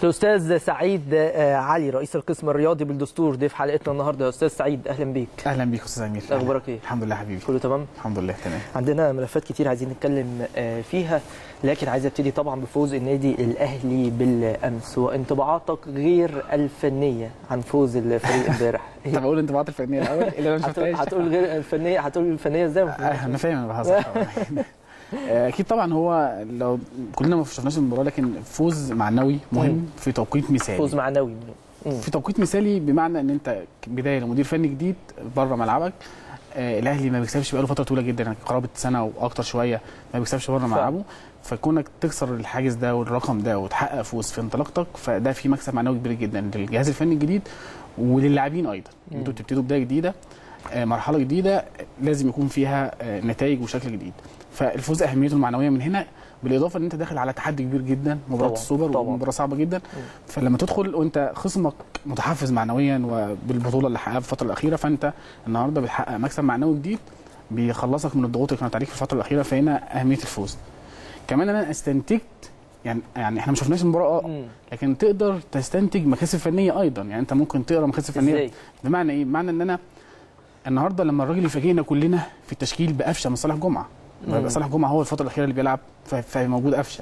الاستاذ سعيد آه، علي رئيس القسم الرياضي بالدستور ضيف حلقتنا النهارده يا استاذ سعيد اهلا بيك اهلا بيك استاذ امير اخبارك ايه الحمد لله حبيبي كله تمام الحمد لله تمام عندنا ملفات كتير عايزين نتكلم آه، فيها لكن عايز ابتدي طبعا بفوز النادي الاهلي بالامس وانطباعاتك غير الفنيه عن فوز الفريق امبارح طب اقول انطباعات الفنيه الاول اللي انا ما هتقول شفتهاش هتقول غير الفنيه هتقول الفنيه ازاي آه، انا فاهم انا بهزر طبعاً. آه، اكيد طبعا هو لو كلنا ما شفناش المباراه لكن فوز معنوي مهم في توقيت مثالي فوز معنوي مم. في توقيت مثالي بمعنى ان انت بدايه لمدير فني جديد بره ملعبك آه، الاهلي ما بيكسبش بقاله فتره طويله جدا يعني قرابه سنه واكتر شويه ما بيكسبش بره فعلا. ملعبه فكونك تكسر الحاجز ده والرقم ده وتحقق فوز في انطلاقتك فده في مكسب معنوي كبير جدا للجهاز الفني الجديد وللاعبين ايضا مم. انتوا بتبتدوا بدايه جديده آه، مرحله جديده لازم يكون فيها آه، نتائج وشكل جديد فالفوز اهميته المعنويه من هنا بالاضافه ان انت داخل على تحدي كبير جدا مباراه طبعاً، السوبر طبعاً. ومباراه صعبه جدا فلما تدخل وانت خصمك متحفز معنويا وبالبطوله اللي حققها في الفتره الاخيره فانت النهارده بتحقق مكسب معنوي جديد بيخلصك من الضغوط اللي كانت عليك في الفتره الاخيره فهنا اهميه الفوز كمان انا استنتجت يعني يعني احنا ما شفناش المباراه اه مم. لكن تقدر تستنتج مكاسب فنيه ايضا يعني انت ممكن تقرا مكاسب فنيه ازاي بمعنى ايه؟ بمعنى ان انا النهارده لما الراجل يفاجئنا كلنا في التشكيل بقفشه من صالح جمعه مم. يبقى صالح جمعه هو الفتره الاخيره اللي بيلعب ف- فموجود قفشه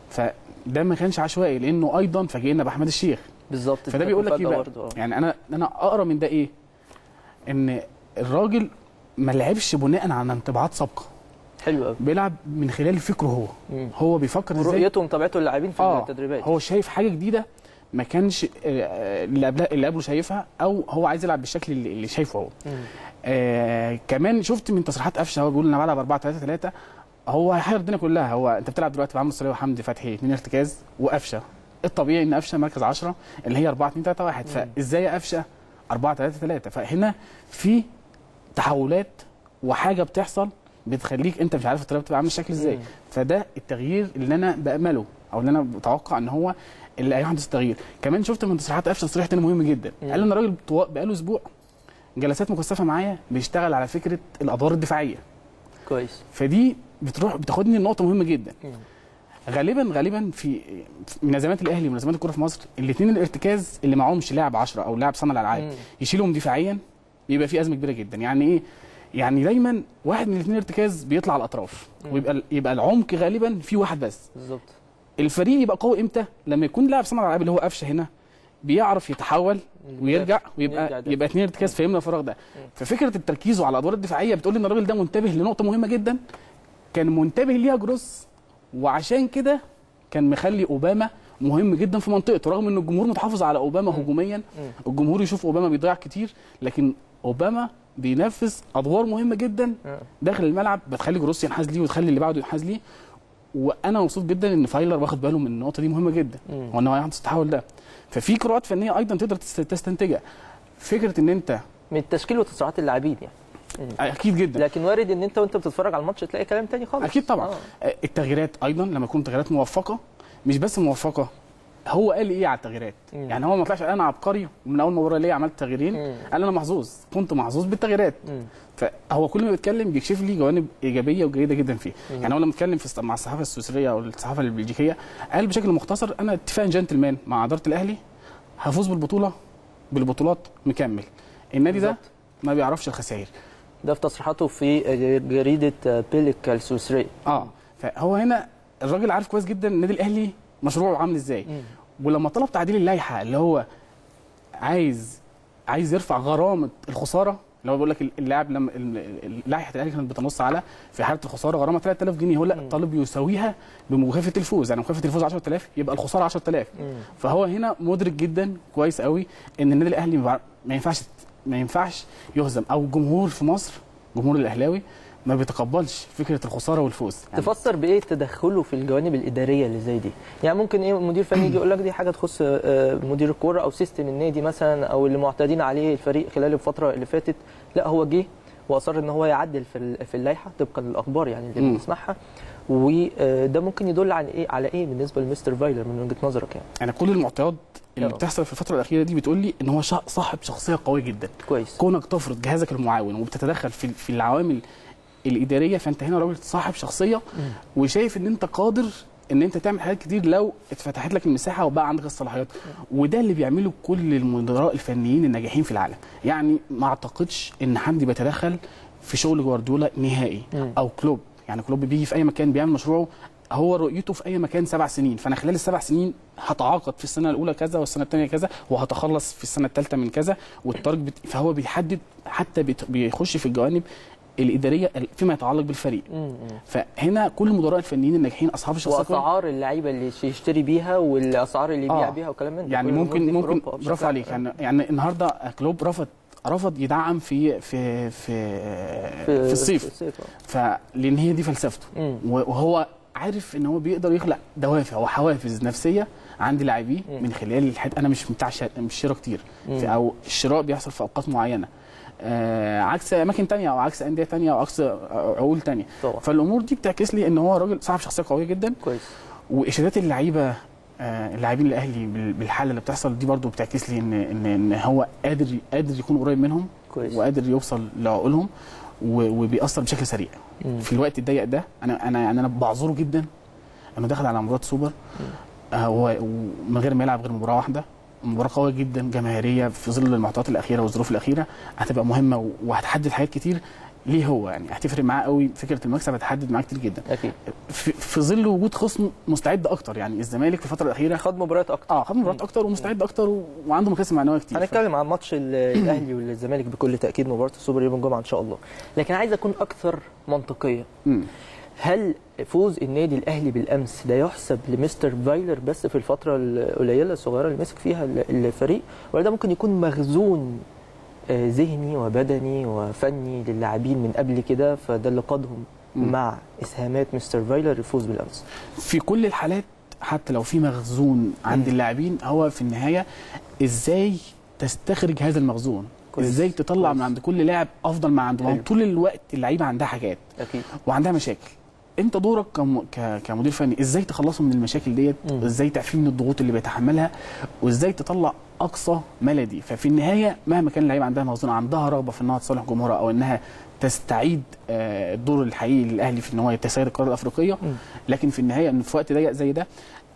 فده ما كانش عشوائي لانه ايضا فاجئنا باحمد الشيخ بالظبط فده بيقول لك ايه مفاجأة بقى؟ برضه، آه. يعني انا انا اقرا من ده ايه؟ ان الراجل ما لعبش بناء على انطباعات سابقه حلو قوي بيلعب من خلال فكره هو مم. هو بيفكر ازاي رؤيته ومتابعته للاعبين في اه التدريبات هو شايف حاجه جديده ما كانش آه، آه، اللي قبله اللي قبله شايفها او هو عايز يلعب بالشكل اللي اللي شايفه هو مم. آه كمان شفت من تصريحات قفشه هو بيقول انا بلعب 4 3 3 هو هيحير الدنيا كلها هو انت بتلعب دلوقتي بعمرو السوليه وحمدي فتحي اثنين ارتكاز وقفشه الطبيعي ان قفشه مركز 10 اللي هي 4 2 3 1 فازاي قفشه 4 3 3 فهنا في تحولات وحاجه بتحصل بتخليك انت مش عارف الطريقه بتبقى عامله شكل ازاي مم. فده التغيير اللي انا بامله او اللي انا بتوقع ان هو اللي هيحدث التغيير كمان شفت من تصريحات قفشه تصريح تاني مهم جدا مم. قال ان الراجل طوا- بقاله اسبوع جلسات مكثفه معايا بيشتغل على فكره الادوار الدفاعيه كويس فدي بتروح بتاخدني لنقطه مهمه جدا مم. غالبا غالبا في من ازمات الاهلي ومن ازمات الكوره في مصر الاثنين الارتكاز اللي معهمش لاعب 10 او لاعب صانع الالعاب مم. يشيلهم دفاعيا بيبقى في ازمه كبيره جدا يعني ايه يعني دايما واحد من الاثنين ارتكاز بيطلع على الاطراف مم. ويبقى يبقى العمق غالبا في واحد بس بالظبط الفريق يبقى قوي امتى لما يكون لاعب صانع الالعاب اللي هو قفشه هنا بيعرف يتحول ويرجع يرجع ويبقى ده. يبقى اثنين ارتكاز فيملى الفراغ ده ففكره التركيز على الادوار الدفاعيه بتقول ان الراجل ده منتبه لنقطه مهمه جدا كان منتبه ليها جروس وعشان كده كان مخلي اوباما مهم جدا في منطقته رغم ان الجمهور متحافظ على اوباما هجوميا الجمهور يشوف اوباما بيضيع كتير لكن اوباما بينفذ ادوار مهمه جدا آه. داخل الملعب بتخلي جروس ينحاز ليه وتخلي اللي بعده ينحاز ليه وانا مبسوط جدا ان فايلر واخد باله من النقطه دي مهمه جدا مم. وان هو هيحدث التحول ده ففي قراءات فنيه ايضا تقدر تست- تستنتجها فكره ان انت من التشكيل وتصريحات اللاعبين يعني اكيد جدا لكن وارد ان انت وانت بتتفرج على الماتش تلاقي كلام تاني خالص اكيد طبعا آه. آه. التغييرات ايضا لما تكون تغييرات موفقه مش بس موفقه هو قال ايه على التغييرات مم. يعني هو ما طلعش قال انا عبقري ومن اول مباراه ليا عملت تغييرين مم. قال انا محظوظ كنت محظوظ بالتغييرات مم. فهو كل ما بيتكلم بيكشف لي جوانب ايجابيه وجيده جدا فيه يعني هو لما اتكلم في الص- مع الصحافه السويسريه او الصحافه البلجيكيه قال بشكل مختصر انا اتفاق جنتلمان مع اداره الاهلي هفوز بالبطوله بالبطولات مكمل النادي ده بالظبط. ما بيعرفش الخسائر ده في تصريحاته في جريده بيليك السويسريه اه فهو هنا الراجل عارف كويس جدا النادي الاهلي مشروعه عامل ازاي مم. ولما طلب تعديل اللائحه اللي هو عايز عايز يرفع غرامه الخساره اللي هو بيقول لك اللاعب لما ال- ال- لائحه الاهلي كانت بتنص على في حاله الخساره غرامه 3000 جنيه هو لا مم. طالب يساويها بمكافاه الفوز يعني مكافاه الفوز 10000 يبقى الخساره 10000 مم. فهو هنا مدرك جدا كويس قوي ان النادي الاهلي ما بيع- ما ينفعش ما ينفعش يهزم او الجمهور في مصر جمهور الاهلاوي ما بيتقبلش فكره الخساره والفوز يعني تفسر بايه تدخله في الجوانب الاداريه اللي زي دي يعني ممكن ايه مدير فني يجي يقول لك دي حاجه تخص آه، مدير الكوره او سيستم النادي مثلا او اللي معتادين عليه الفريق خلال الفتره اللي فاتت لا هو جه واصر ان هو يعدل في ال- في اللائحه طبقا للاخبار يعني اللي مم. بنسمعها وده ممكن يدل على ايه على ايه بالنسبه لمستر فايلر من وجهه نظرك يعني يعني كل المعطيات اللي آه. بتحصل في الفتره الاخيره دي بتقول لي ان هو شا- صاحب شخصيه قويه جدا كويس كونك تفرض جهازك المعاون وبتتدخل في في العوامل الاداريه فانت هنا راجل صاحب شخصيه مم. وشايف ان انت قادر ان انت تعمل حاجات كتير لو اتفتحت لك المساحه وبقى عندك الصلاحيات وده اللي بيعمله كل المدراء الفنيين الناجحين في العالم يعني ما اعتقدش ان حد بيتدخل في شغل جوارديولا نهائي مم. او كلوب يعني كلوب بيجي في اي مكان بيعمل مشروعه هو رؤيته في اي مكان سبع سنين فانا خلال السبع سنين هتعاقد في السنه الاولى كذا والسنه الثانيه كذا وهتخلص في السنه الثالثه من كذا والتارجت بت... فهو بيحدد حتى بيت- بيخش في الجوانب الاداريه فيما يتعلق بالفريق مم. فهنا كل المدراء الفنيين الناجحين اصحاب الشخصيه القوية واسعار اللعيبه اللي يشتري بيها والاسعار اللي يبيع آه. بيها وكلام من ده يعني كل الأمور ممكن دي في ممكن أوروبا بشكل برافو عليك عام. يعني يعني النهارده كلوب رفض رفض يدعم في في في في الصيف في الصيف آه. فلان هي دي فلسفته مم. وهو عارف ان هو بيقدر يخلق دوافع وحوافز نفسيه عند لاعبيه مم. من خلال الحد... انا مش بتاع شا... مش شراء كتير مم. في او الشراء بيحصل في اوقات معينه آه عكس اماكن تانية او عكس انديه تانية او عكس عقول تانية طبعا فالامور دي بتعكس لي ان هو راجل صاحب شخصيه قويه جدا كويس واشادات اللعيبه آه، اللاعبين الاهلي بال- بالحاله اللي بتحصل دي برضو بتعكس لي ان ان ان هو قادر قادر يكون قريب منهم كويس وقادر يوصل لعقولهم و- وبيأثر بشكل سريع مم. في الوقت الضيق ده انا انا يعني انا بعذره جدا انه دخل على مباراه سوبر آه، هو ومن غير ما يلعب غير مباراه واحده مباراه قويه جدا جماهيريه في ظل المعطيات الاخيره والظروف الاخيره هتبقى مهمه و- وهتحدد حاجات كتير ليه هو يعني هتفرق معاه قوي فكره المكسب هتحدد معاه كتير جدا اكيد في, في ظل وجود خصم مستعد اكتر يعني الزمالك في الفتره الاخيره خد مباريات اكتر اه خد مباريات اكتر ومستعد اكتر و- وعنده مكاسب معنويه كتير هنتكلم عن ماتش ال- الاهلي والزمالك بكل تاكيد مباراه السوبر يوم الجمعه ان شاء الله لكن عايز اكون اكثر منطقيه مم. هل فوز النادي الاهلي بالامس ده يحسب لمستر فايلر بس في الفتره القليله الصغيره اللي مسك فيها ال- الفريق ولا ده ممكن يكون مخزون آه، ذهني وبدني وفني للاعبين من قبل كده فده اللي قادهم مم. مع اسهامات مستر فايلر الفوز بالامس في كل الحالات حتى لو في مخزون عند مم. اللاعبين هو في النهايه ازاي تستخرج هذا المخزون كويس. ازاي تطلع كويس. من عند كل لاعب افضل ما عنده ما هو حلو. طول الوقت اللعيبه عندها حاجات اكيد وعندها مشاكل انت دورك كم... ك... كمدير فني ازاي تخلصهم من المشاكل ديت مم. ازاي تعفيه من الضغوط اللي بيتحملها وازاي تطلع اقصى ما لديه ففي النهايه مهما كان اللعيبه عندها مخزون عندها رغبه في انها تصالح جمهورها او انها تستعيد آه، الدور الحقيقي للاهلي في ان هو يتسيد القاره الافريقيه مم. لكن في النهايه ان في وقت ضيق زي ده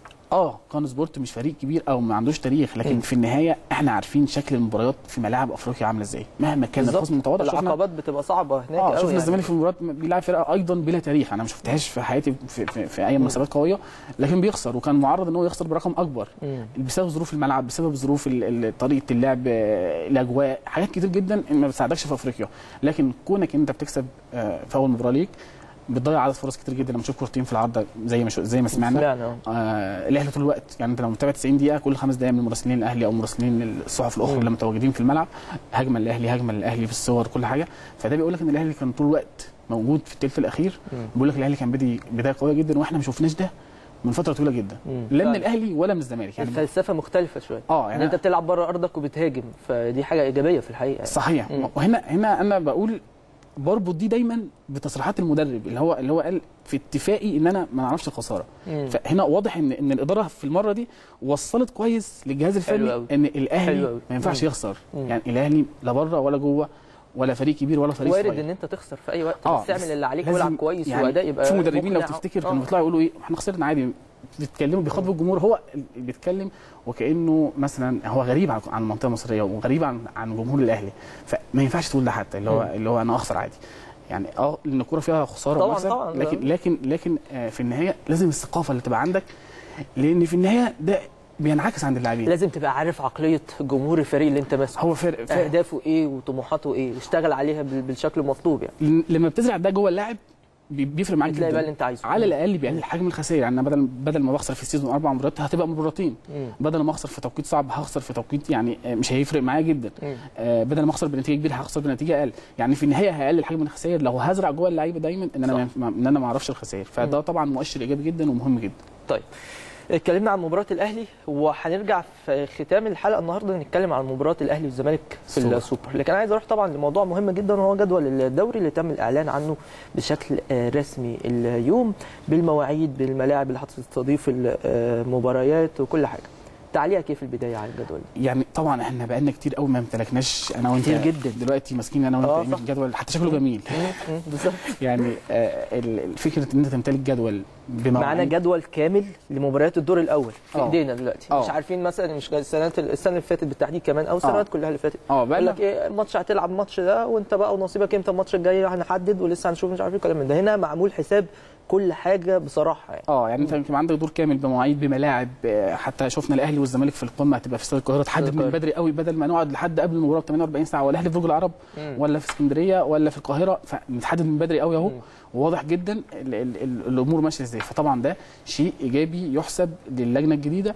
اه كان سبورت مش فريق كبير او ما عندوش تاريخ لكن مم. في النهايه احنا عارفين شكل المباريات في ملاعب افريقيا عامله ازاي مهما كان بالظبط. الخصم متواضع شفنا العقبات بتبقى صعبه هناك اه قوي شفنا يعني. الزمالك في مباراه بيلعب فرقه ايضا بلا تاريخ انا ما شفتهاش في حياتي في, في, في اي مناسبات قويه لكن بيخسر وكان معرض ان هو يخسر برقم اكبر مم. بسبب ظروف الملعب بسبب ظروف ال- ال- طريقه اللعب آه، الاجواء حاجات كتير جدا ما بتساعدكش في افريقيا لكن كونك انت بتكسب آه، في اول مباراه ليك بتضيع عدد فرص كتير جدا لما تشوف كورتين في العارضه زي ما شو زي ما سمعنا سمعنا آه. آه الاهلي طول الوقت يعني انت لو متابع 90 دقيقه كل خمس دقائق من مراسلين الاهلي او مراسلين الصحف الاخرى مم. اللي متواجدين في الملعب هجمه للاهلي هجمه للاهلي في الصور كل حاجه فده بيقول لك ان الاهلي كان طول الوقت موجود في الثلث الاخير مم. بيقول لك الاهلي كان بدي بدايه قويه جدا واحنا ما شفناش ده من فتره طويله جدا مم. لا من فعلا. الاهلي ولا من الزمالك يعني الفلسفه مختلفه شويه اه ان يعني انت بتلعب بره ارضك وبتهاجم فدي حاجه ايجابيه في الحقيقه صحيح مم. وهنا هنا انا بقول بربط دي دايما بتصريحات المدرب اللي هو اللي هو قال في اتفاقي ان انا ما نعرفش الخساره مم. فهنا واضح ان ان الاداره في المره دي وصلت كويس للجهاز حلو الفني أوي. ان حلو الاهلي أوي. ما ينفعش مم. يخسر مم. يعني الاهلي لا بره ولا جوه ولا فريق كبير ولا فريق وارد صغير ان انت تخسر في اي وقت آه، بس اعمل بس اللي عليك لازم والعب كويس يعني واداء يبقى في مدربين لو مقنع. تفتكر آه. كانوا بيطلعوا يقولوا ايه احنا خسرنا عادي بيتكلموا بيخاطبوا الجمهور هو اللي بيتكلم وكانه مثلا هو غريب عن عن المنطقه المصريه وغريب عن عن جمهور الاهلي فما ينفعش تقول ده حتى اللي هو مم. اللي هو انا اخسر عادي يعني اه لان الكوره فيها خساره طبعاً، ومكسب طبعاً. لكن لكن لكن آه، في النهايه لازم الثقافه اللي تبقى عندك لان في النهايه ده بينعكس عند اللاعبين لازم تبقى عارف عقليه جمهور الفريق اللي انت ماسكه هو فرق, فرق اهدافه ايه وطموحاته ايه واشتغل عليها بال- بالشكل المطلوب يعني لما بتزرع ده جوه اللاعب بي- بيفرق معاك بتلاقي بقى جدا اللي انت عايزه على الاقل بيقلل حجم الخسائر يعني انا بدل بدل ما بخسر في السيزون اربع مباريات هتبقى مباراتين مم. بدل ما اخسر في توقيت صعب هخسر في توقيت يعني آه، مش هيفرق معايا جدا مم. آه، بدل ما اخسر بنتيجه كبيره هخسر بنتيجه اقل يعني في النهايه هقلل حجم الخسائر لو هزرع جوه اللعيبه دايما ان انا صح. ما ان انا ما اعرفش الخسائر فده طبعا مؤشر ايجابي جدا ومهم جدا طيب اتكلمنا عن مباراه الاهلي وهنرجع في ختام الحلقه النهارده نتكلم عن مباراه الاهلي والزمالك في السوبر. السوبر لكن عايز اروح طبعا لموضوع مهم جدا وهو جدول الدوري اللي تم الاعلان عنه بشكل آه، رسمي اليوم بالمواعيد بالملاعب اللي هتستضيف المباريات وكل حاجه تعليقك ايه في البدايه على الجدول ده؟ يعني طبعا احنا بقالنا كتير قوي ما امتلكناش انا وانت كتير جدا. دلوقتي ماسكين انا آه، وانت صح. الجدول حتى شكله جميل مم، مم، بالظبط يعني آه، ال- ال- فكره ان انت تمتلك جدول بمواعيد معانا جدول كامل لمباريات الدور الاول في آه. ايدينا دلوقتي آه. مش عارفين مثلا مش السنه السنه اللي فاتت بالتحديد كمان او السنوات كلها اللي فاتت اه يقول بقى لك ايه الماتش هتلعب الماتش ده وانت بقى ونصيبك امتى الماتش الجاي هنحدد ولسه هنشوف مش عارف ايه الكلام من ده هنا معمول حساب كل حاجه بصراحه يعني اه يعني انت يمكن عندك دور كامل بمواعيد بملاعب آه، حتى شفنا الاهلي والزمالك في القمه هتبقى في استاد القاهره تحدد من القاهرة. بدري قوي بدل ما نقعد لحد قبل المباراه ب 48 ساعه ولا الاهلي في برج العرب مم. ولا في اسكندريه ولا في القاهره فنتحدد من بدري قوي اهو مم. وواضح جدا ال ال ال الامور ماشيه ازاي فطبعا ده شيء ايجابي يحسب للجنه الجديده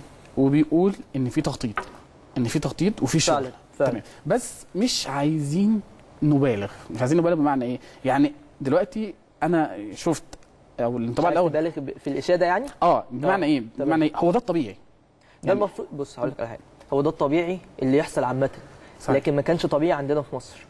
وبيقول ان في تخطيط ان في تخطيط وفي شغل فعلا فعلا تمام بس مش عايزين نبالغ مش عايزين نبالغ بمعنى ايه يعني دلوقتي انا شفت او الانطباع عايز الاول تبالغ في الاشاده يعني اه بمعنى آه، ايه بمعنى ايه هو ده الطبيعي ده يعني- المفروض بص هقول لك على حاجه هو ده الطبيعي اللي يحصل عامه صحيح. لكن ما كانش طبيعي عندنا في مصر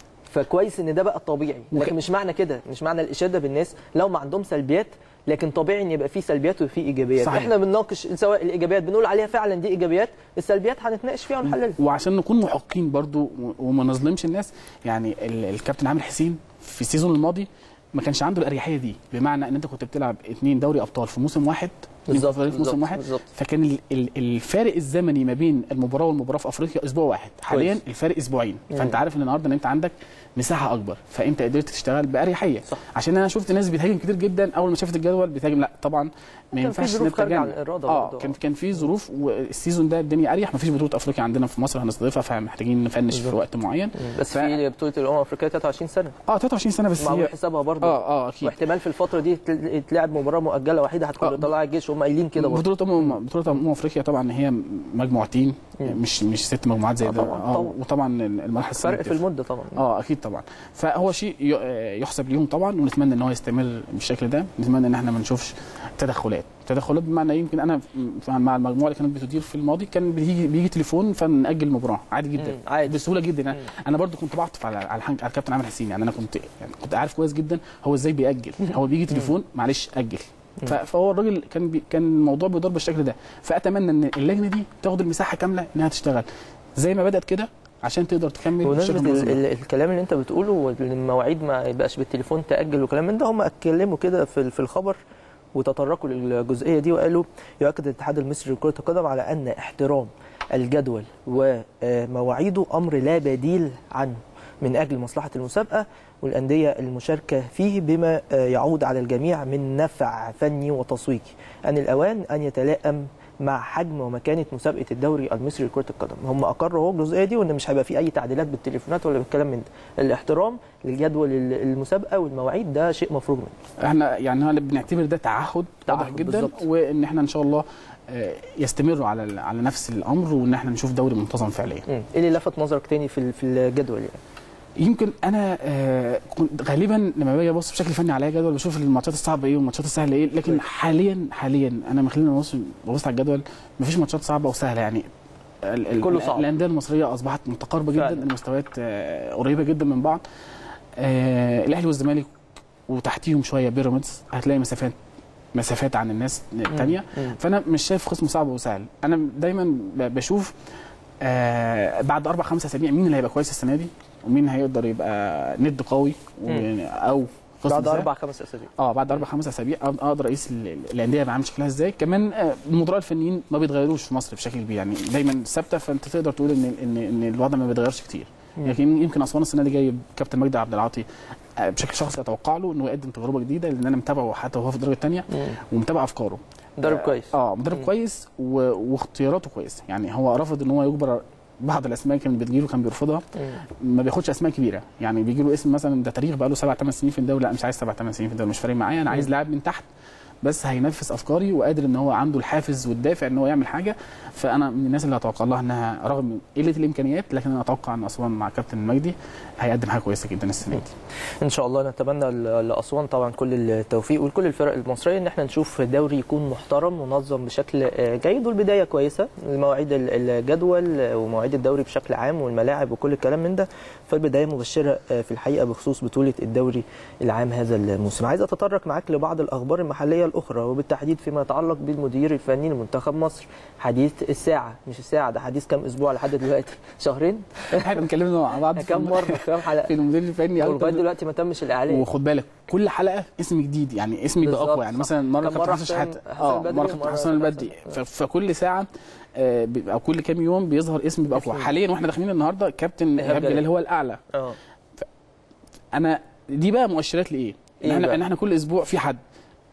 فكويس ان ده بقى الطبيعي وك- لكن مش معنى كده مش معنى الاشاده بالناس لو ما عندهم سلبيات لكن طبيعي ان يبقى في سلبيات وفي ايجابيات صحيح. احنا بنناقش سواء الايجابيات بنقول عليها فعلا دي ايجابيات السلبيات هنتناقش فيها ونحللها وعشان نكون محقين برضو و- وما نظلمش الناس يعني ال- الكابتن عامر حسين في السيزون الماضي ما كانش عنده الاريحيه دي بمعنى ان انت كنت بتلعب اثنين دوري ابطال في موسم واحد اتنين بالظبط في موسم بالظبط واحد بالظبط فكان ال- ال- الفارق الزمني ما بين المباراه والمباراه في افريقيا اسبوع واحد حاليا كويس. الفارق اسبوعين مم. فانت عارف ان النهارده ان انت عندك مساحه اكبر فانت قدرت تشتغل باريحيه صح. عشان انا شفت ناس بتهاجم كتير جدا اول ما شافت الجدول بتهاجم لا طبعا ما كان في ينفعش ظروف خارجه عن نتجنب. الاراده اه برضه. كان كان في ظروف والسيزون ده الدنيا اريح ما فيش بطوله افريقيا عندنا في مصر هنستضيفها فمحتاجين نفنش في بالظبط. وقت معين مم. بس ف- في بطوله الامم الافريقيه 23 سنه اه 23 سنه بس معمول هي حسابها برضه اه اه اكيد واحتمال في الفتره دي تل- تلعب مباراه مؤجله وحيده هتكون آه. طلع الجيش وهم قايلين كده برضه بطوله امم بطوله امم افريقيا طبعا هي مجموعتين مم. مش مش ست مجموعات زي آه ده طبعاً، اه طبعاً. وطبعا المراحل السنية فرق في بتفرق. المده طبعا اه اكيد طبعا فهو شيء ي- آه، يحسب ليهم طبعا ونتمنى ان هو يستمر بالشكل ده نتمنى ان احنا ما نشوفش تدخلات تدخلات بمعنى يمكن انا ف- مع المجموعه اللي كانت بتدير في الماضي كان بيجي بيجي تليفون فنأجل المباراه عادي جدا مم، عادي. بسهوله جدا يعني مم. انا برضو كنت بعطف على على الحاج- على الكابتن عامر حسين يعني انا كنت يعني كنت عارف كويس جدا هو ازاي بيأجل هو بيجي تليفون معلش أجل ف- فهو الراجل كان بي كان الموضوع بيدار بالشكل ده فاتمنى ان اللجنه دي تاخد المساحه كامله انها تشتغل زي ما بدات كده عشان تقدر تكمل بمناسبة بشكل ال- منظم. ال- الكلام اللي انت بتقوله والمواعيد ما يبقاش بالتليفون تأجل وكلام من ده هم اتكلموا كده في ال- في الخبر وتطرقوا للجزئية دي وقالوا يؤكد الاتحاد المصري لكرة القدم على أن احترام الجدول ومواعيده أمر لا بديل عنه من أجل مصلحة المسابقة والأندية المشاركة فيه بما آه، يعود على الجميع من نفع فني وتسويقي أن الأوان أن يتلائم مع حجم ومكانه مسابقه الدوري المصري لكره القدم هم اقروا اهو الجزئيه دي وان مش هيبقى في اي تعديلات بالتليفونات ولا بالكلام من ده الاحترام للجدول ال- المسابقه والمواعيد ده شيء مفروغ منه احنا يعني احنا بنعتبر ده تعهد واضح تعهد جدا بالظبط. وان احنا ان شاء الله آه، يستمروا على ال- على نفس الامر وان احنا نشوف دوري منتظم فعليا مم. ايه اللي لفت نظرك تاني في ال- في الجدول يعني يمكن انا آه، كنت غالبا لما باجي ابص بشكل فني على جدول بشوف الماتشات الصعبه ايه والماتشات السهله ايه لكن كويس. حاليا حاليا انا من خلال ما ببص ببص على الجدول مفيش ماتشات صعبه وسهله يعني ال- ال- كله صعب. الانديه المصريه اصبحت متقاربه جدا فعلا. المستويات آه، قريبه جدا من بعض آه، الاهلي والزمالك وتحتيهم شويه بيراميدز هتلاقي مسافات مسافات عن الناس الثانيه مم. فانا مش شايف خصم صعب وسهل انا دايما ب- بشوف آه بعد اربع خمس اسابيع مين اللي هيبقى كويس السنه دي ومين هيقدر يبقى ند قوي و- مم. او خصم بعد سهل. اربع خمس اسابيع اه بعد اربع خمس اسابيع أق- اقدر اقيس ال- ال- الانديه هيبقى عامل شكلها ازاي كمان آه، المدراء الفنيين ما بيتغيروش في مصر بشكل كبير يعني دايما ثابته فانت تقدر تقول ان ان ان الوضع ما بيتغيرش كتير مم. لكن يمكن اسوان السنه دي جايب كابتن مجدي عبد العاطي آه، بشكل شخصي اتوقع له انه يقدم تجربه جديده لان انا متابعه حتى وهو في الدرجه الثانيه مم. ومتابع افكاره مدرب آه، كويس اه مدرب مم. كويس و... واختياراته كويسه يعني هو رفض ان هو يجبر بعض الاسماء كانت بتجيله كان بيرفضها مم. ما بياخدش اسماء كبيره يعني بيجي له اسم مثلا ده تاريخ بقى له سبع ثمان سنين في الدوري لا مش عايز سبع ثمان سنين في الدوري مش فارق معايا انا عايز مم. لاعب من تحت بس هينفذ افكاري وقادر ان هو عنده الحافز والدافع ان هو يعمل حاجه فانا من الناس اللي اتوقع لها انها رغم من قله الامكانيات لكن انا اتوقع ان اسوان مع كابتن مجدي هيقدم حاجه كويسه جدا السنه دي ان شاء الله نتمنى ل- لاسوان طبعا كل التوفيق ولكل الفرق المصريه ان احنا نشوف دوري يكون محترم منظم بشكل آه، جيد والبدايه كويسه المواعيد ال- الجدول آه، ومواعيد الدوري بشكل عام والملاعب وكل الكلام من ده فالبدايه مبشره آه، في الحقيقه بخصوص بطوله الدوري العام هذا الموسم عايز اتطرق معاك لبعض الاخبار المحليه الاخرى وبالتحديد فيما يتعلق بالمدير الفني لمنتخب مصر حديث الساعه مش الساعه ده حديث كام اسبوع لحد دلوقتي شهرين احنا اتكلمنا مع بعض في كام الم- مره كام حلقه في المدير الفني ولغايه أكتر- دلوقتي ما تمش الاعلان وخد بالك كل حلقه اسم جديد يعني اسم يبقى بالظبط، اقوى يعني صح. مثلا مره كان كابتن مرة حسن حسام- شحاته حسام اه البدري مره كابتن ومرة حسن البدري حسن- ف- فكل ساعه آه، بيبقى- او كل كام يوم بيظهر اسم بيبقى اقوى اسم. حاليا واحنا داخلين النهارده كابتن إيهاب ايهاب جلال. جلال هو الاعلى اه انا دي بقى مؤشرات لايه؟ ان إيه احنا بقى؟ ان احنا كل اسبوع في حد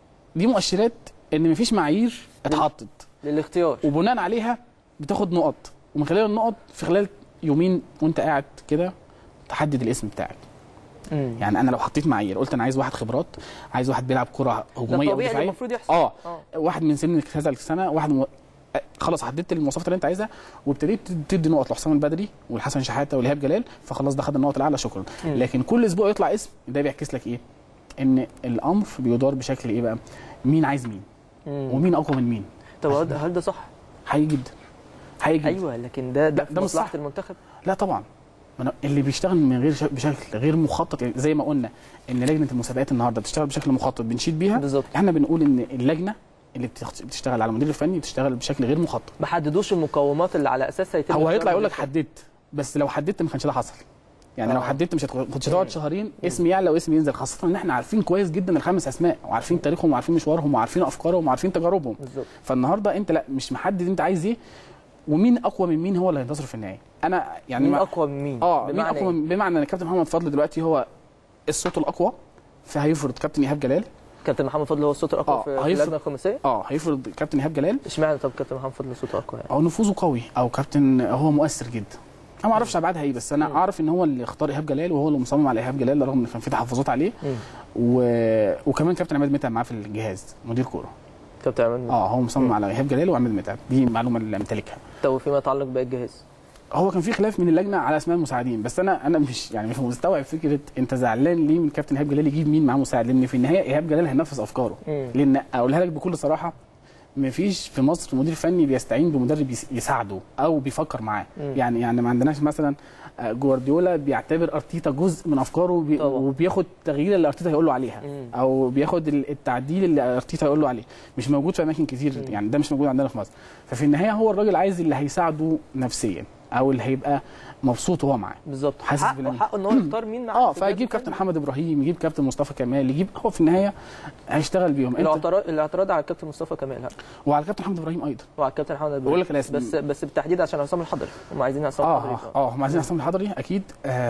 دي مؤشرات ان مفيش معايير اتحطت للاختيار وبناء عليها بتاخد نقط ومن خلال النقط في خلال يومين وانت قاعد كده تحدد الاسم بتاعك مم. يعني انا لو حطيت معايير قلت انا عايز واحد خبرات عايز واحد بيلعب كره ده هجوميه او طبيعي اللي دفاعيه المفروض يحصل اه اه واحد من سن كذا سنه واحد م... آه، خلاص حددت المواصفات اللي انت عايزها وابتديت تدي نقط لحسام البدري والحسن شحاته والايهاب جلال فخلاص ده خد النقط الاعلى شكرا مم. لكن كل اسبوع يطلع اسم ده بيعكس لك ايه ان الامر بيدار بشكل ايه بقى مين عايز مين مم. ومين اقوى من مين طب هل هل ده صح؟ حقيقي جدا حقيقي جدا ايوه لكن ده ده ده- في ده مش مصلحه صح. المنتخب لا طبعا ما أنا اللي بيشتغل من غير شك- بشكل غير مخطط يعني زي ما قلنا ان لجنه المسابقات النهارده بتشتغل بشكل مخطط بنشيد بيها بالظبط احنا بنقول ان اللجنه اللي بتخت- بتشتغل على المدير الفني بتشتغل بشكل غير مخطط ما حددوش المقومات اللي على اساسها يتم هو اختيار هيطلع يقول لك المدير حددت بس لو حددت ما كانش ده حصل يعني لو آه. حددت مش هتخ- كنتش هتقعد شهرين اسم يعلى واسم ينزل خاصه ان احنا عارفين كويس جدا الخمس اسماء وعارفين تاريخهم وعارفين مشوارهم وعارفين افكارهم وعارفين تجاربهم بالظبط فالنهارده انت لا مش محدد انت عايز ايه ومين اقوى من مين هو اللي هينتصر في النهايه انا يعني مين ما- اقوى من مين؟ اه مين بمعنى اقوى إيه؟ من بمعنى ان كابتن محمد فضل دلوقتي هو الصوت الاقوى فهيفرض كابتن ايهاب جلال كابتن محمد فضل هو الصوت الاقوى آه، في هيفرق. اللجنه الخماسيه اه هيفرض كابتن ايهاب جلال اشمعنى طب كابتن محمد فضل صوته اقوى يعني او نفوذه قوي او كابتن هو مؤثر جدا انا ما اعرفش ابعادها ايه بس انا مم. اعرف ان هو اللي اختار ايهاب جلال وهو اللي مصمم على ايهاب جلال رغم ان كان في تحفظات عليه مم. و... وكمان كابتن عماد متعب معاه في الجهاز مدير كوره كابتن عماد اه هو مصمم مم. على ايهاب جلال وعماد متعب دي المعلومه اللي امتلكها طب فيما يتعلق باقي الجهاز هو كان في خلاف من اللجنه على اسماء المساعدين بس انا انا مش يعني مش مستوعب فكره انت زعلان ليه من كابتن ايهاب جلال يجيب مين معاه مساعد لان في النهايه ايهاب جلال هينفذ افكاره مم. لان اقولها لك بكل صراحه مفيش في مصر مدير فني بيستعين بمدرب يس- يساعده او بيفكر معاه مم. يعني يعني ما عندناش مثلا آه، جوارديولا بيعتبر ارتيتا جزء من افكاره وبي طبعا. وبياخد التغيير اللي ارتيتا هيقول له عليها مم. او بياخد ال- التعديل اللي ارتيتا هيقول له عليه مش موجود في اماكن كتير مم. يعني ده مش موجود عندنا في مصر ففي النهايه هو الراجل عايز اللي هيساعده نفسيا او اللي هيبقى مبسوط وهو معاه بالظبط حاسس حقه بالأمن. حقه ان هو يختار مين معاه اه في الجهاز فيجيب كابتن الفني. محمد ابراهيم يجيب كابتن مصطفى كمال يجيب هو في النهايه هيشتغل بيهم انت الاعتراض الاعتراض على الكابتن مصطفى كمال ها وعلى كابتن محمد ابراهيم ايضا وعلى الكابتن محمد بقول إبراهيم. لك الاسم بس بس بالتحديد عشان عصام الحضري هم عايزين عصام اه الحضري اه اه هم عايزين حسام الحضري اكيد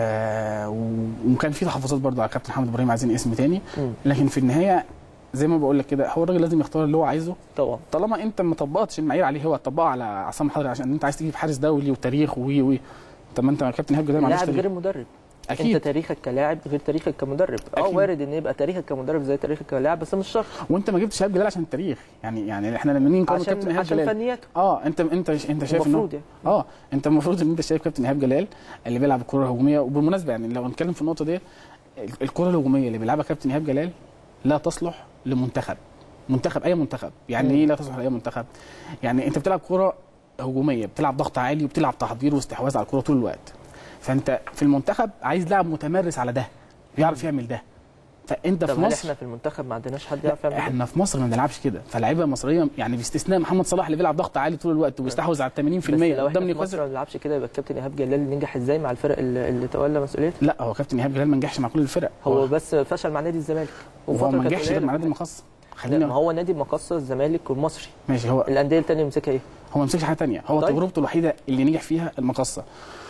آه و- وكان في تحفظات برضه على كابتن محمد ابراهيم عايزين اسم تاني مم. لكن في النهايه زي ما بقول لك كده هو الراجل لازم يختار اللي هو عايزه طبعا طالما انت ما طبقتش المعايير عليه هو طبقها على عصام الحضري عشان انت عايز تجيب حارس دولي وتاريخ و و طب ما انت كابتن ايهاب جلال ما عندوش اللاعب تاريخ غير المدرب اكيد انت تاريخك كلاعب غير تاريخك كمدرب اه أكيد. وارد ان يبقى تاريخك كمدرب زي تاريخك كلاعب بس مش شرط وانت ما جبتش ايهاب جلال عشان التاريخ يعني يعني احنا لما نيجي نقارن كابتن عشان ايهاب عشان جلال فنياته اه انت انت انت شايف انه المفروض يعني اه انت المفروض ان انت شايف كابتن ايهاب جلال اللي بيلعب الكره الهجوميه وبالمناسبه يعني لو نتكلم في النقطه دي ال- الكره الهجوميه اللي بيلعبها كابتن ايهاب جلال لا تصلح لمنتخب منتخب اي منتخب يعني مم. ايه لا تصلح لاي منتخب يعني انت بتلعب كره هجوميه بتلعب ضغط عالي وبتلعب تحضير واستحواذ على الكره طول الوقت فانت في المنتخب عايز لاعب متمرس على ده بيعرف يعمل ده فانت طب في هل مصر احنا في المنتخب ما عندناش حد يعرف يعمل كده؟ احنا في مصر ما بنلعبش كده فلاعيبه مصريه يعني باستثناء محمد صلاح اللي بيلعب ضغط عالي طول الوقت وبيستحوذ على 80% بس لو احنا قدام في مصر نيوكاسل ما بنلعبش كده يبقى الكابتن ايهاب جلال نجح ازاي مع الفرق اللي, اللي تولى مسؤوليته لا هو كابتن ايهاب جلال ما نجحش مع كل الفرق هو بس فشل مع نادي الزمالك وهو وفترة ما كانت نجحش غير قليلة. مع نادي المخصص لا، خلينا ما هو نادي المقصه الزمالك والمصري ماشي هو الانديه الثانيه مسكها ايه؟ هو ما مسكش حاجه ثانيه هو طيب. تجربته الوحيده اللي نجح فيها المقصه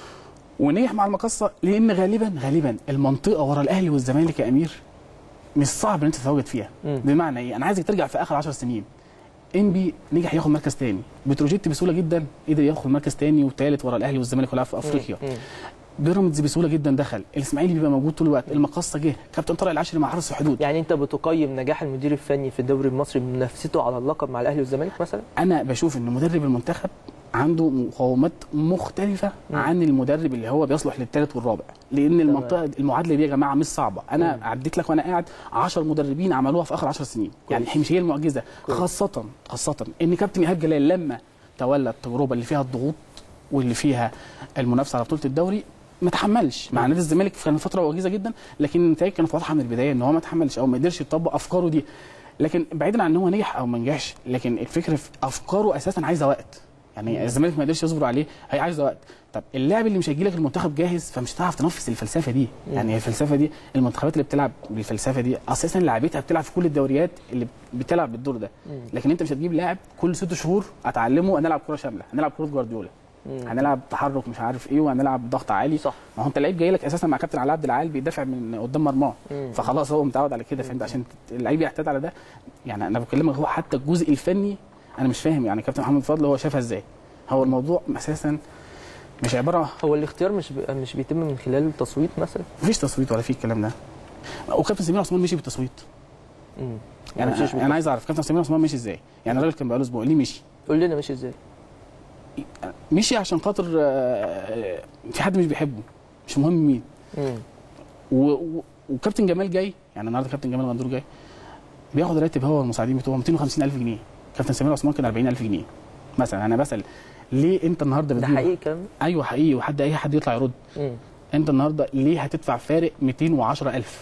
ونجح مع المقصه لان غالبا غالبا المنطقه ورا الاهلي والزمالك يا امير مش صعب ان انت تتواجد فيها مم. بمعنى ايه انا عايزك ترجع في اخر 10 سنين انبي نجح ياخد مركز تاني بتروجيت بسهوله جدا قدر ياخد مركز تاني وثالث ورا الاهلي والزمالك ولعب في افريقيا مم. مم. بيراميدز بسهوله جدا دخل الاسماعيلي بيبقى موجود طول الوقت المقصه جه كابتن طارق العشري مع حرس الحدود يعني انت بتقيم نجاح المدير الفني في الدوري المصري بمنافسته على اللقب مع الاهلي والزمالك مثلا؟ انا بشوف ان مدرب المنتخب عنده مقاومات مختلفة مم. عن المدرب اللي هو بيصلح للثالث والرابع لأن المنطقة المعادلة دي يا جماعة مش صعبة أنا مم. عديت لك وأنا قاعد 10 مدربين عملوها في آخر 10 سنين يعني كويس. مش هي المعجزة كويس. خاصة خاصة إن كابتن إيهاب جلال لما تولى التجربة اللي فيها الضغوط واللي فيها المنافسة على بطولة الدوري ما تحملش مع مم. نادي الزمالك كان فترة وجيزة جدا لكن النتائج كانت واضحة من البداية إن هو ما تحملش أو ما قدرش يطبق أفكاره دي لكن بعيدا عن ان هو نجح او ما نجحش لكن الفكره في افكاره اساسا عايزه وقت يعني الزمالك ما قدرش يصبر عليه هي عايزه وقت طب اللاعب اللي مش هيجي لك المنتخب جاهز فمش هتعرف تنفذ الفلسفه دي يعني الفلسفه دي المنتخبات اللي بتلعب بالفلسفه دي اساسا لعيبتها بتلعب في كل الدوريات اللي بتلعب بالدور ده لكن انت مش هتجيب لاعب كل ست شهور اتعلمه هنلعب كره شامله هنلعب كره جوارديولا هنلعب تحرك مش عارف ايه وهنلعب ضغط عالي صح. ما هو انت لعيب جاي لك اساسا مع كابتن علاء عبد العال بيدافع من قدام مرماه مم. فخلاص هو متعود على كده فانت عشان اللعيب يعتاد على ده يعني انا بكلمك هو حتى الجزء الفني انا مش فاهم يعني كابتن محمد فضل هو شافها ازاي هو الموضوع اساسا مش عباره هو الاختيار مش بي... مش بيتم من خلال التصويت مثلا مفيش تصويت ولا في الكلام ده وكابتن سمير عثمان مشي بالتصويت امم يعني مفيش انا, أنا عايز اعرف كابتن سمير عثمان مشي ازاي يعني الراجل كان بقاله اسبوع ليه مشي قول لنا ماشي ازاي مشي عشان خاطر آه، في حد مش بيحبه مش مهم مين امم و... و... وكابتن جمال جاي يعني النهارده كابتن جمال غندور جاي بياخد راتب هو والمساعدين بتوعه 250000 جنيه كابتن سمير عثمان كان 40000 جنيه مثلا انا بسال ليه انت النهارده ده بتجيب- حقيقي كام ايوه حقيقي وحد اي حد يطلع يرد امم انت النهارده ليه هتدفع فارق 210000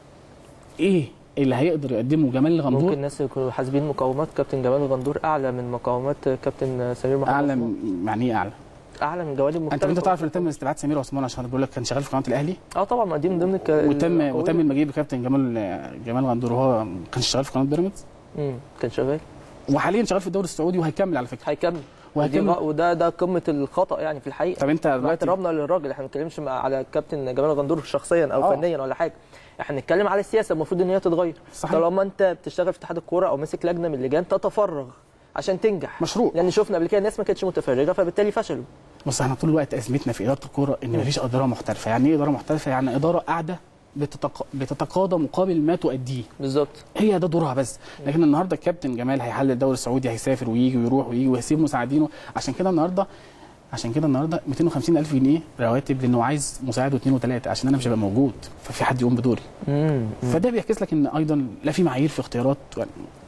ايه اللي هيقدر يقدمه جمال ممكن غندور الناس يكونوا حاسبين مقاومات كابتن جمال غندور اعلى من مقاومات كابتن سمير محمد اعلى عثمان. من- يعني ايه اعلى اعلى من جوانب مختلفه انت انت تعرف ان تم استبعاد سمير عثمان عشان بيقول لك كان شغال في قناه الاهلي اه طبعا ما دي من ضمن الك... وتم الأقوياء. وتم المجيء بكابتن جمال جمال غندور وهو كان شغال في قناه بيراميدز امم كان شغال وحاليا شغال في الدوري السعودي وهيكمل على فكره هيكمل وهيكمل. ودي- وده ده قمه الخطا يعني في الحقيقه طب انت مع دلوقتي احترامنا للراجل احنا ما بنتكلمش مع- على كابتن جمال غندور شخصيا او آه. فنيا ولا حاجه احنا بنتكلم على السياسه المفروض ان هي تتغير صحيح. طالما انت بتشتغل في اتحاد الكوره او ماسك لجنه من اللجان تتفرغ عشان تنجح مشروع. لان شفنا قبل كده الناس ما كانتش متفرغه فبالتالي فشلوا بص احنا طول الوقت ازمتنا في اداره الكوره ان مفيش اداره محترفه يعني ايه اداره محترفه يعني اداره قاعده بتتق... بتتقاضى مقابل ما تؤديه بالظبط هي ده دورها بس لكن النهارده الكابتن جمال هيحلل الدوري السعودي هيسافر ويجي ويروح ويجي ويسيب مساعدينه عشان كده النهارده عشان كده النهارده 250 الف جنيه رواتب لانه عايز مساعد واثنين وثلاثه عشان انا مش هبقى موجود ففي حد يقوم بدوري امم فده بيعكس لك ان ايضا لا في معايير في اختيارات يعني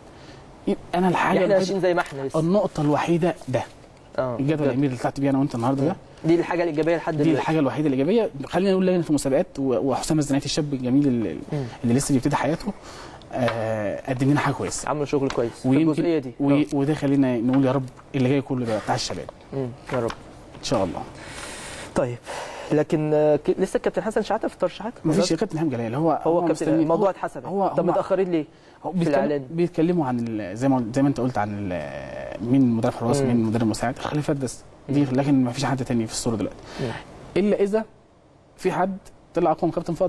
انا الحاجه احنا الوحيدة- ماشيين زي ما احنا لسه النقطه الوحيده ده اه الجدول بجد. الامير اللي طلعت بيه انا وانت النهارده ده دي الحاجه الايجابيه لحد دي دلوقتي الحاجه الوحيده الايجابيه خلينا نقول لجنه المسابقات و- وحسام الزناتي الشاب الجميل اللي, مم. اللي لسه بيبتدي حياته آه، قدم لنا حاجه كويسه عملوا شغل كويس في الجزئيه ويمكن دي و... آه. وده خلينا نقول يا رب اللي جاي كله بقى بتاع الشباب مم. يا رب ان شاء الله طيب لكن آه، ك- لسه الكابتن حسن شحاته في الترشيحات مفيش يا كابتن حمد جلال هو هو كابتن مستني- الموضوع هو- اتحسب هو طب هو- متاخرين ليه؟ هو في بيتكلم- الإعلان. بيتكلموا عن ال- زي ما زي ما انت قلت عن ال- مين مدرب حراس مم. مين مدرب مساعد خلافات بس دي لكن ما فيش حد تاني في الصوره دلوقتي مم. الا اذا في حد طلع اقوى من كابتن فضل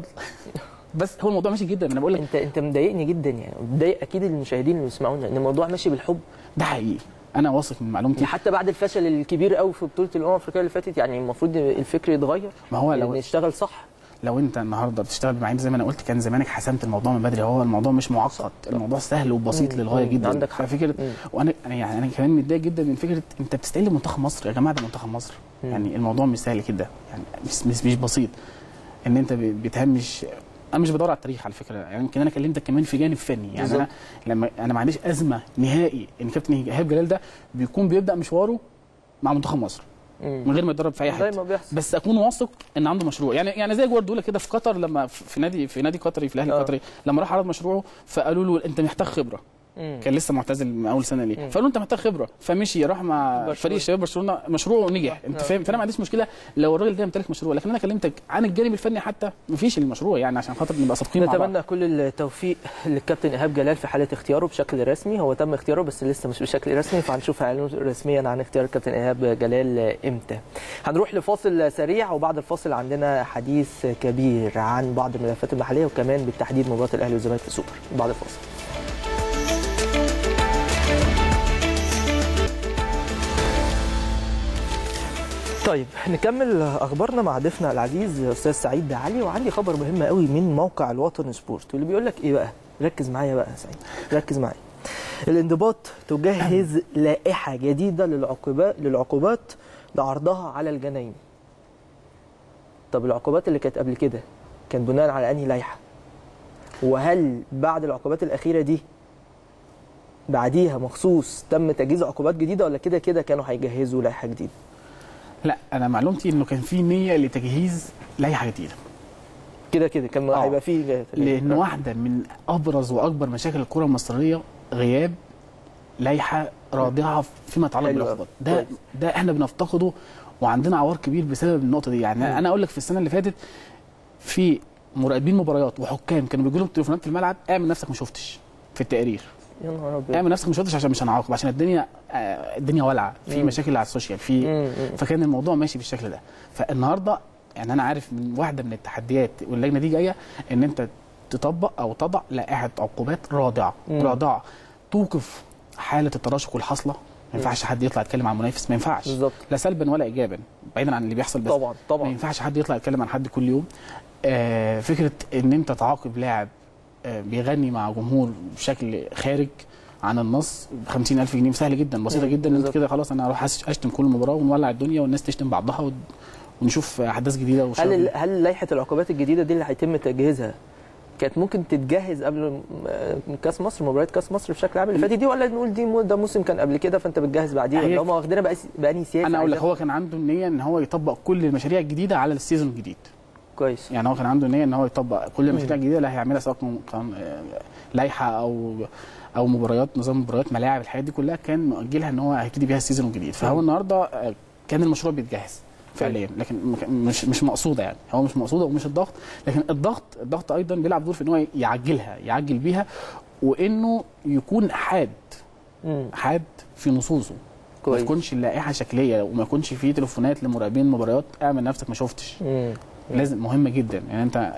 بس هو الموضوع ماشي جدا انا بقول لك انت انت مضايقني جدا يعني مضايق اكيد المشاهدين اللي بيسمعونا لان الموضوع ماشي بالحب ده حقيقي انا واثق من معلومتي يعني حتى بعد الفشل الكبير قوي في بطوله الامم الافريقيه اللي فاتت يعني المفروض الفكر يتغير ما هو لو لو نشتغل صح لو انت النهارده بتشتغل بمعايير زي ما انا قلت كان زمانك حسمت الموضوع من بدري هو الموضوع مش معقد الموضوع سهل وبسيط مم. للغايه مم. جدا عندك حق. ففكره مم. وانا انا يعني انا كمان متضايق جدا من فكره انت بتستقل منتخب مصر يا جماعه ده منتخب مصر مم. يعني الموضوع مش سهل كده يعني مش مش, مش بسيط ان انت ب- بتهمش انا مش بدور على التاريخ على فكره يعني يمكن انا كلمتك كمان في جانب فني يعني بالظبط. انا لما انا ما عنديش ازمه نهائي ان كابتن ايهاب جلال ده بيكون بيبدا مشواره مع منتخب مصر من مم. غير ما يتدرب في اي حته زي ما بيحصل بس اكون واثق ان عنده مشروع يعني يعني زي جوارديولا كده في قطر لما في في نادي في نادي قطري في الاهلي آه. القطري لما راح عرض مشروعه فقالوا له انت محتاج خبره مم. كان لسه معتزل من اول سنه ليه مم. فقالوا له انت محتاج خبره فمشي راح مع برشلونة. فريق الشباب برشلونه مشروعه نجح انت آه. فاهم فانا ما عنديش مشكله لو الراجل ده يمتلك مشروع لكن انا كلمتك عن الجانب الفني حتى مفيش المشروع يعني عشان خاطر نبقى صادقين مع بعض نتمنى كل التوفيق للكابتن ايهاب جلال في حاله اختياره بشكل رسمي هو تم اختياره بس لسه مش بشكل رسمي فهنشوف اعلان رسميا عن اختيار الكابتن ايهاب جلال امتى هنروح لفاصل سريع وبعد الفاصل عندنا حديث كبير عن بعض الملفات المحليه وكمان بالتحديد مباراه الاهلي والزمالك في السوبر بعد الفاصل طيب نكمل اخبارنا مع ضيفنا العزيز استاذ سعيد علي وعندي خبر مهم قوي من موقع الوطن سبورت واللي بيقول لك ايه بقى ركز معايا بقى يا سعيد ركز معايا الانضباط تجهز لائحه جديده للعقوبات للعقوبات لعرضها على الجناين طب العقوبات اللي كانت قبل كده كان بناء على انهي لائحه وهل بعد العقوبات الاخيره دي بعديها مخصوص تم تجهيز عقوبات جديده ولا كده كده كانوا هيجهزوا لائحه جديده لا انا معلومتي انه كان في نيه لتجهيز لاي حاجه جديده كده كده كان آه. هيبقى فيه لان واحده من ابرز واكبر مشاكل الكره المصريه غياب لائحه رادعه فيما يتعلق حلو بالاخبار أوي. ده كويس. ده احنا بنفتقده وعندنا عوار كبير بسبب النقطه دي يعني مم. انا اقول لك في السنه اللي فاتت في مراقبين مباريات وحكام كانوا بيجوا لهم تليفونات في الملعب اعمل نفسك ما شفتش في التقرير يا نهار ابيض اعمل نفسك ما شفتش عشان مش هنعاقب عشان الدنيا آه، الدنيا والعه في مم. مشاكل على السوشيال في مم، مم. فكان الموضوع ماشي بالشكل ده فالنهارده يعني انا عارف من واحده من التحديات واللجنه دي جايه ان انت تطبق او تضع لائحه عقوبات رادعه مم. رادعه توقف حاله التراشق والحصله ما ينفعش حد يطلع يتكلم عن منافس ما ينفعش بالظبط لا سلبا ولا ايجابا بعيدا عن اللي بيحصل بس طبعا ما طبعا ينفعش حد يطلع يتكلم عن حد كل يوم آه فكره ان انت تعاقب لاعب آه بيغني مع جمهور بشكل خارج عن النص ب 50000 جنيه سهل جدا بسيطه مم، جدا ان انت بالظبط. كده خلاص انا اروح أش- اشتم كل مباراه ونولع الدنيا والناس تشتم بعضها ون- ونشوف احداث جديده هل وشغل ال- هل لائحه العقوبات الجديده دي اللي هيتم تجهيزها كانت ممكن تتجهز قبل م- كاس مصر مباريات كاس مصر بشكل عام اللي فاتت دي ولا نقول دي مو- ده موسم كان قبل كده فانت بتجهز بعديه هي- ولا هم واخدينها بقى بأني سياسه انا اقول لك عايزاه؟ هو كان عنده النيه ان هو يطبق كل المشاريع الجديده على السيزون الجديد كويس يعني هو كان عنده نيه ان هو يطبق كل المشاريع الجديده اللي هيعملها سواء كان- كان آه، لائحه او او مباريات نظام مباريات ملاعب الحاجات دي كلها كان مؤجلها ان هو هيبتدي بيها السيزون الجديد فهو مم. النهارده آه، كان المشروع بيتجهز فعليا لكن م- مش مش مقصوده يعني هو مش مقصوده ومش الضغط لكن الضغط الضغط ايضا بيلعب دور في ان هو يعجلها يعجل بيها وانه يكون حاد مم. حاد في نصوصه ما كويس تكونش اللائحه شكليه وما يكونش فيه تليفونات لمراقبين المباريات اعمل نفسك ما شفتش مم. لازم مهمه جدا يعني انت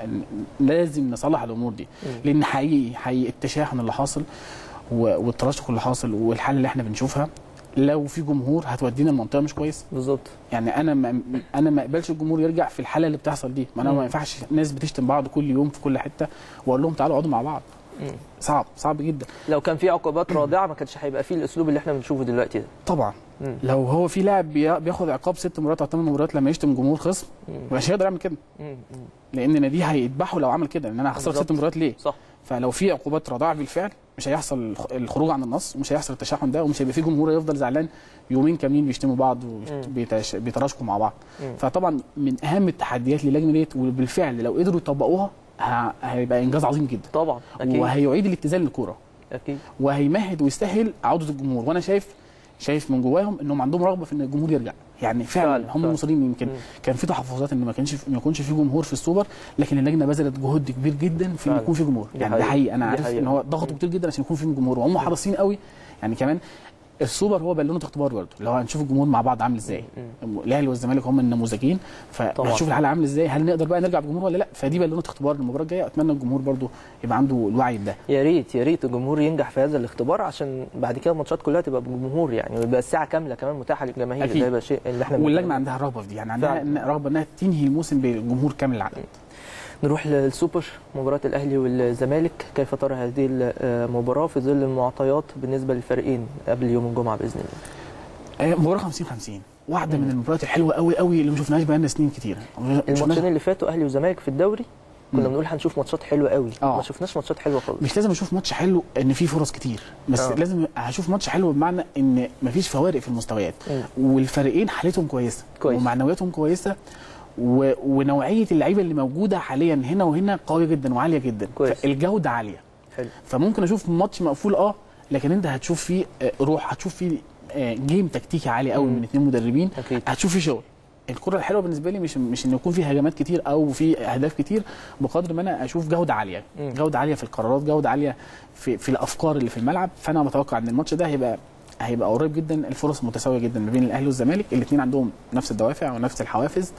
لازم نصلح الامور دي مم. لان حقيقي حقيقي التشاحن اللي حاصل و- والتراشق اللي حاصل والحاله اللي احنا بنشوفها لو في جمهور هتودينا لمنطقه مش كويسه بالظبط يعني انا ما انا ما اقبلش الجمهور يرجع في الحاله اللي بتحصل دي ما انا مم. ما ينفعش ناس بتشتم بعض كل يوم في كل حته واقول لهم تعالوا اقعدوا مع بعض مم. صعب صعب جدا لو كان في عقوبات رادعه ما كانش هيبقى فيه الاسلوب اللي احنا بنشوفه دلوقتي ده طبعا مم. لو هو في لاعب بي- بياخد عقاب ست مباريات او ثمان مباريات لما يشتم جمهور خصم مم. مش هيقدر يعمل كده مم. مم. لان ناديه هيذبحه لو عمل كده ان انا هخسر بالظبط. ست مباريات ليه صح فلو في عقوبات رادعه بالفعل مش هيحصل الخ- الخروج عن النص ومش هيحصل التشحن ده ومش هيبقى في جمهور يفضل زعلان يومين كاملين بيشتموا بعض وبيتراشقوا مع بعض مم. فطبعا من اهم التحديات للجنه ديت وبالفعل لو قدروا يطبقوها ه- هيبقى انجاز عظيم جدا طبعا اكيد وهيعيد الاتزان للكوره اكيد وهيمهد ويسهل عوده الجمهور وانا شايف شايف من جواهم انهم عندهم رغبه في ان الجمهور يرجع يعني فعلا, فعلا، هم فعلا. مصرين يمكن مم. كان في تحفظات ان ما كانش ما يكونش في جمهور في السوبر لكن اللجنه بذلت جهد كبير جدا في ان فعلا. يكون في جمهور دي يعني ده حقيقة. حقيقي انا دي عارف حقيقة. ان هو ضغطوا مم. كتير جدا عشان يكون في جمهور وهم حريصين قوي يعني كمان السوبر هو بالونه اختبار برضه اللي هو هنشوف الجمهور مع بعض عامل ازاي مم. الاهلي والزمالك هم النموذجين طبعا. فهنشوف الحاله عامل ازاي هل نقدر بقى نرجع بجمهور ولا لا فدي بالونه اختبار للمباراه الجايه اتمنى الجمهور برضه يبقى عنده الوعي ده يا ريت يا ريت الجمهور ينجح في هذا الاختبار عشان بعد كده الماتشات كلها تبقى بجمهور يعني ويبقى الساعه كامله كمان متاحه للجماهير أكيد. ده يبقى شيء اللي احنا واللجنه عندها رغبه في دي يعني عندها فعلا. إن- رغبه انها تنهي الموسم بالجمهور كامل العدد نروح للسوبر مباراة الأهلي والزمالك كيف ترى هذه المباراة في ظل المعطيات بالنسبة للفريقين قبل يوم الجمعة بإذن الله آه، مباراه 50 50 واحده مم. من المباريات الحلوه قوي قوي اللي ما شفناهاش بقالنا سنين كتير ما شفناش- الماتشين اللي فاتوا أهلي وزمالك في الدوري كنا مم. بنقول هنشوف ماتشات حلوة قوي آه. ما شفناش ماتشات حلوة خالص مش لازم اشوف ماتش حلو ان فيه فرص كتير بس آه. لازم هشوف ماتش حلو بمعنى ان مفيش فوارق في المستويات مم. والفريقين حالتهم كويسه كويس. ومعنوياتهم كويسه و... ونوعيه اللعيبه اللي موجوده حاليا هنا وهنا قويه جدا وعاليه جدا كويس. الجوده عاليه حلو فممكن اشوف ماتش مقفول اه لكن انت هتشوف فيه آه، روح هتشوف فيه آه، جيم تكتيكي عالي قوي مم. من اثنين مدربين أكيد هتشوف فيه شغل الكره الحلوه بالنسبه لي مش مش ان يكون في هجمات كتير او في اهداف كتير بقدر ما انا اشوف جوده عاليه مم. جوده عاليه في القرارات جوده عاليه في في الافكار اللي في الملعب فانا متوقع ان الماتش ده هيبقى هيبقى قريب جدا الفرص متساويه جدا ما بين الاهلي والزمالك الاثنين عندهم نفس الدوافع ونفس الحوافز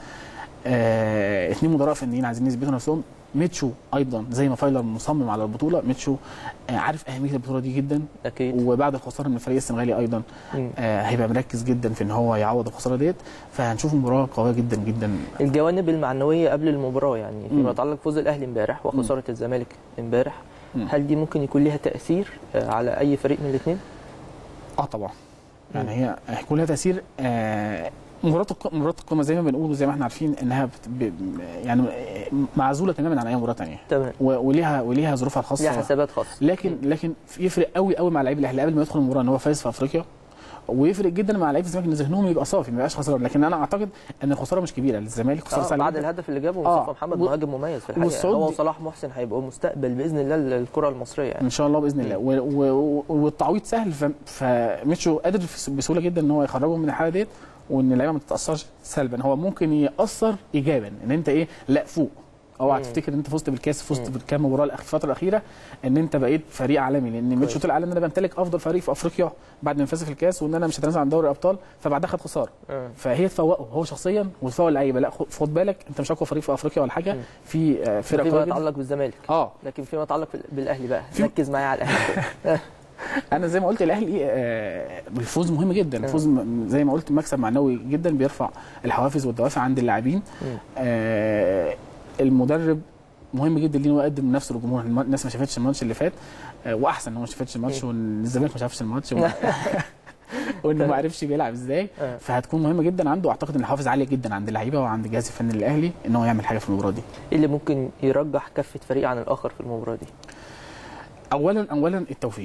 آه، اثنين مدراء فنيين عايزين يثبتوا نفسهم ميتشو ايضا زي ما فايلر مصمم على البطوله ميتشو آه، عارف اهميه البطوله دي جدا أكيد وبعد الخساره من الفريق السنغالي ايضا مم. آه، هيبقى مركز جدا في ان هو يعوض الخساره ديت فهنشوف مباراه قويه جدا جدا الجوانب المعنوية قبل المباراة يعني فيما مم. يتعلق فوز الأهلي امبارح وخسارة الزمالك امبارح مم. هل دي ممكن يكون لها تأثير آه، على أي فريق من الاثنين؟ اه طبعا يعني هي هيكون لها تاثير آه، مباراه الق- مباراه القمه زي ما بنقول وزي ما احنا عارفين انها بت... ب... يعني آه، معزوله تماما عن اي مباراه ثانيه تمام وليها وليها ظروفها الخاصه ليها حسابات خاصة لكن لكن يفرق قوي قوي مع لعيب الاهلي قبل ما يدخل المباراه ان هو فايز في افريقيا ويفرق جدا مع لعيبه الزمالك ان ذهنهم يبقى صافي ما يبقاش خسران لكن انا اعتقد ان الخساره مش كبيره للزمالك خساره آه سهله بعد جداً. الهدف اللي جابه آه. مصطفى محمد و- مهاجم مميز في الحقيقه والسعودي- هو وصلاح محسن هيبقوا مستقبل باذن الله للكره المصريه يعني ان شاء الله باذن الله و... و... والتعويض سهل ف... فميتشو قادر في- بسهوله جدا ان هو يخرجهم من الحاله ديت وان اللعيبه ما تتاثرش سلبا هو ممكن ياثر ايجابا ان انت ايه لا فوق اوعى مم. تفتكر ان انت فزت بالكاس فزت مم. بالكام مباراه الأخ- الفتره الاخيره ان انت بقيت فريق عالمي لان ميتشو كويس. طلع قال ان انا بمتلك افضل فريق في افريقيا بعد ما فاز في الكاس وان انا مش هتنازل عن دوري الابطال فبعدها خد خساره آه. فهي تفوقه هو شخصيا وتفوق اللعيبه لا خد- خد بالك انت مش اقوى فريق في افريقيا ولا حاجه مم. في آه، فرق فيما قويه جدا يتعلق بالزمالك اه لكن فيما يتعلق بال- بالاهلي بقى في- ركز معايا على الاهلي انا زي ما قلت الاهلي آه، الفوز مهم جدا آه. الفوز م- زي ما قلت مكسب معنوي جدا بيرفع الحوافز والدوافع عند اللاعبين مم. آه، المدرب مهم جدا ليه إن هو يقدم نفسه للجمهور الم- الناس ما شافتش الماتش اللي فات آه، واحسن ان هو ما شافتش الماتش مم. وان الزمالك ما شافش الماتش وما- وانه ما عرفش بيلعب ازاي آه. فهتكون مهمه جدا عنده اعتقد ان الحوافز عاليه جدا عند اللعيبه وعند الجهاز الفني للاهلي ان هو يعمل حاجه في المباراه دي ايه اللي ممكن يرجح كفه فريق عن الاخر في المباراه دي اولا اولا التوفيق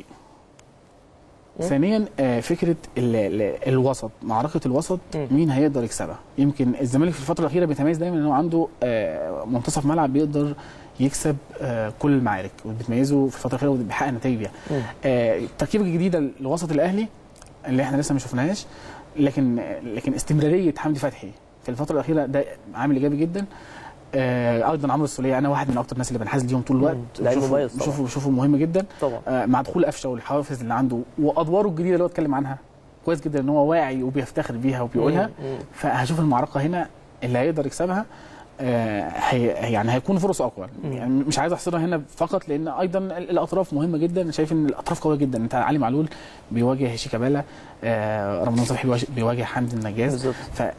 مم. ثانيا آه، فكره ال ال الوسط معركه الوسط مم. مين هيقدر يكسبها يمكن الزمالك في الفتره الاخيره بيتميز دايما ان هو عنده آه، منتصف ملعب بيقدر يكسب آه، كل المعارك وبتميزه في الفتره الاخيره وبيحقق نتائج بيها مم. آه، التركيبه الجديده لوسط الاهلي اللي احنا لسه ما شفناهاش لكن لكن استمراريه حمدي فتحي في الفتره الاخيره ده عامل ايجابي جدا آه، ايضا عمرو السوليه انا واحد من اكتر الناس اللي بنحاز ليهم طول الوقت مم. لعيب بشوفه- مميز طبعا. بشوفه بشوفه مهم جدا طبعا آه، مع دخول قفشه والحوافز اللي عنده وادواره الجديده اللي هو اتكلم عنها كويس جدا ان هو واعي وبيفتخر بيها وبيقولها مم. مم. فهشوف المعركه هنا اللي هيقدر يكسبها آه، هي يعني هيكون فرص اقوى مم. يعني مش عايز احصرها هنا فقط لان ايضا ال- الاطراف مهمه جدا أنا شايف ان الاطراف قويه جدا انت علي معلول بيواجه شيكابالا آه، رمضان صبحي بيواجه- بيواجه حمدي النجاز بالظبط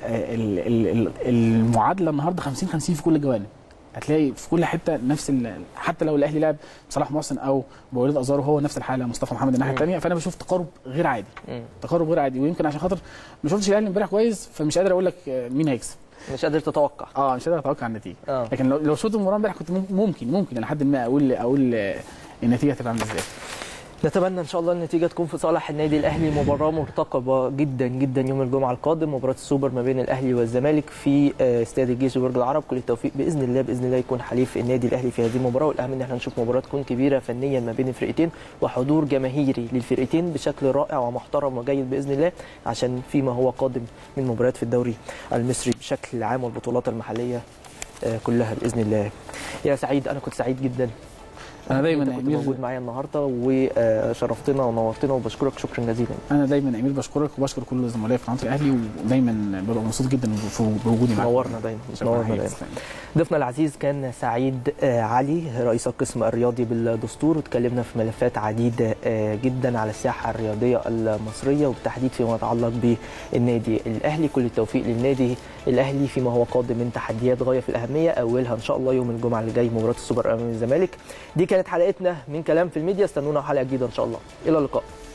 فالمعادله النهارده 50 50 في كل الجوانب هتلاقي في كل حته نفس ال- حتى لو الاهلي لعب صلاح محسن او بوليد ازارو هو نفس الحاله مصطفى محمد الناحيه مم. الثانيه فانا بشوف تقارب غير عادي مم. تقارب غير عادي ويمكن عشان خاطر ما شفتش الاهلي امبارح كويس فمش قادر اقول لك آه، مين هيكسب مش قادر تتوقع اه مش قادر اتوقع النتيجه اه لكن لو لو شفت المباراه امبارح كنت مم- ممكن ممكن لحد ما اقول اقول آه، النتيجه هتبقى عامله ازاي نتمنى ان شاء الله النتيجه تكون في صالح النادي الاهلي مباراه مرتقبه جدا جدا يوم الجمعه القادم مباراه السوبر ما بين الاهلي والزمالك في آه، استاد الجيش وبرج العرب كل التوفيق باذن الله باذن الله يكون حليف النادي الاهلي في هذه المباراه والاهم ان احنا نشوف مباراه تكون كبيره فنيا ما بين الفرقتين وحضور جماهيري للفرقتين بشكل رائع ومحترم وجيد باذن الله عشان فيما هو قادم من مباريات في الدوري المصري بشكل عام والبطولات المحليه آه، كلها باذن الله يا سعيد انا كنت سعيد جدا انا دايما انت يا كنت امير موجود معايا النهارده وشرفتنا ونورتنا وبشكرك شكرا جزيلا انا دايما امير بشكرك وبشكر كل زملائي في قناه الاهلي ودايما ببقى مبسوط جدا في بوجودي معاك نورنا دايما شكراً نورنا حقيقي. دايما ضيفنا العزيز كان سعيد آه، علي رئيس القسم الرياضي بالدستور وتكلمنا في ملفات عديده آه، جدا على الساحه الرياضيه المصريه وبالتحديد فيما يتعلق بالنادي الاهلي كل التوفيق للنادي الاهلي فيما هو قادم من تحديات غايه في الاهميه اولها ان شاء الله يوم الجمعه اللي جاي مباراه السوبر امام الزمالك دي كانت حلقتنا من كلام في الميديا استنونا حلقه جديده ان شاء الله الى اللقاء